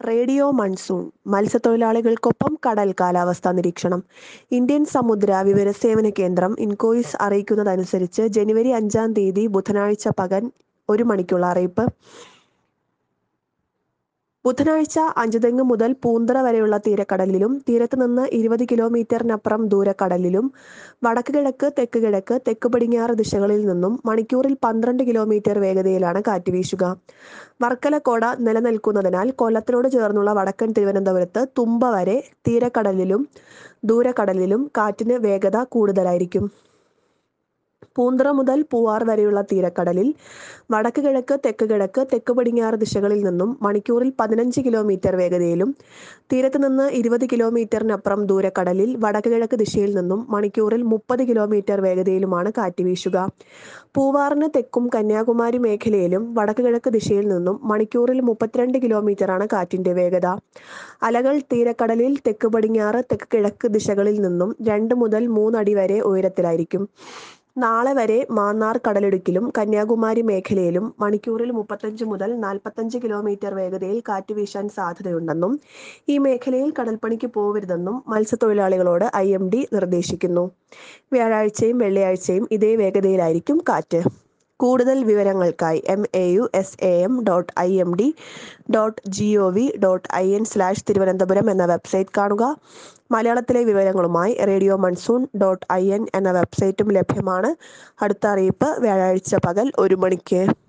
radio monsoon മത്സ്യത്തൊഴിലാളികൾക്കൊപ്പം കടൽ കാലാവസ്ഥാ നിരീക്ഷണം ഇന്ത്യൻ സമുദ്ര വിവരസേവന കേന്ദ്രം ഇൻകോയിസ് അറിയിക്കുന്നതനുസരിച്ച് ജനുവരി അഞ്ചാം തീയതി ബുധനാഴ്ച പകൽ ഒരു മണിക്കുള്ള അറിയിപ്പ് ബുധനാഴ്ച അഞ്ചുതെങ്ങ് മുതൽ പൂന്തറ വരെയുള്ള തീരക്കടലിലും തീരത്ത് നിന്ന് ഇരുപത് കിലോമീറ്ററിനപ്പുറം ദൂരക്കടലിലും വടക്ക് കിഴക്ക് തെക്ക് കിഴക്ക് തെക്ക് പടിഞ്ഞാറ് ദിശകളിൽ നിന്നും മണിക്കൂറിൽ പന്ത്രണ്ട് കിലോമീറ്റർ വേഗതയിലാണ് കാറ്റ് വീശുക വർക്കലക്കോട നിലനിൽക്കുന്നതിനാൽ കൊല്ലത്തിനോട് ചേർന്നുള്ള വടക്കൻ തിരുവനന്തപുരത്ത് തുമ്പ വരെ തീരക്കടലിലും ദൂരക്കടലിലും കാറ്റിന് വേഗത കൂടുതലായിരിക്കും പൂന്തറ മുതൽ പൂവാർ വരെയുള്ള തീരക്കടലിൽ വടക്ക് കിഴക്ക് തെക്ക് കിഴക്ക് തെക്ക് പടിഞ്ഞാറ് ദിശകളിൽ നിന്നും മണിക്കൂറിൽ പതിനഞ്ച് കിലോമീറ്റർ വേഗതയിലും തീരത്ത് നിന്ന് ഇരുപത് കിലോമീറ്ററിനപ്പുറം ദൂരക്കടലിൽ വടക്ക് കിഴക്ക് ദിശയിൽ നിന്നും മണിക്കൂറിൽ മുപ്പത് കിലോമീറ്റർ വേഗതയിലുമാണ് കാറ്റ് വീശുക പൂവാറിന് തെക്കും കന്യാകുമാരി മേഖലയിലും വടക്ക് കിഴക്ക് ദിശയിൽ നിന്നും മണിക്കൂറിൽ മുപ്പത്തിരണ്ട് കിലോമീറ്ററാണ് കാറ്റിന്റെ വേഗത അലകൾ തീരക്കടലിൽ തെക്ക് പടിഞ്ഞാറ് തെക്ക് കിഴക്ക് ദിശകളിൽ നിന്നും രണ്ട് മുതൽ മൂന്നടി വരെ ഉയരത്തിലായിരിക്കും നാളെ വരെ മാന്നാർ കടലിടുക്കിലും കന്യാകുമാരി മേഖലയിലും മണിക്കൂറിൽ മുപ്പത്തഞ്ച് മുതൽ നാൽപ്പത്തഞ്ച് കിലോമീറ്റർ വേഗതയിൽ കാറ്റ് വീശാൻ സാധ്യതയുണ്ടെന്നും ഈ മേഖലയിൽ കടൽപ്പണിക്ക് പോവരുതെന്നും മത്സ്യത്തൊഴിലാളികളോട് ഐ എം ഡി നിർദ്ദേശിക്കുന്നു വ്യാഴാഴ്ചയും വെള്ളിയാഴ്ചയും ഇതേ വേഗതയിലായിരിക്കും കാറ്റ് കൂടുതൽ വിവരങ്ങൾക്കായി M A U S A M dot I M D dot G O V dot I N slash Thiruvananthapuram എന്ന വെബ്സൈറ്റ് കാണുക മലയാളത്തിലെ വിവരങ്ങളുമായി radio monsoon dot I N എന്ന വെബ്സൈറ്റും ലഭ്യമാണ് അടുത്ത അറിയിപ്പ് വ്യാഴാഴ്ച പകൽ ഒരു മണിക്ക്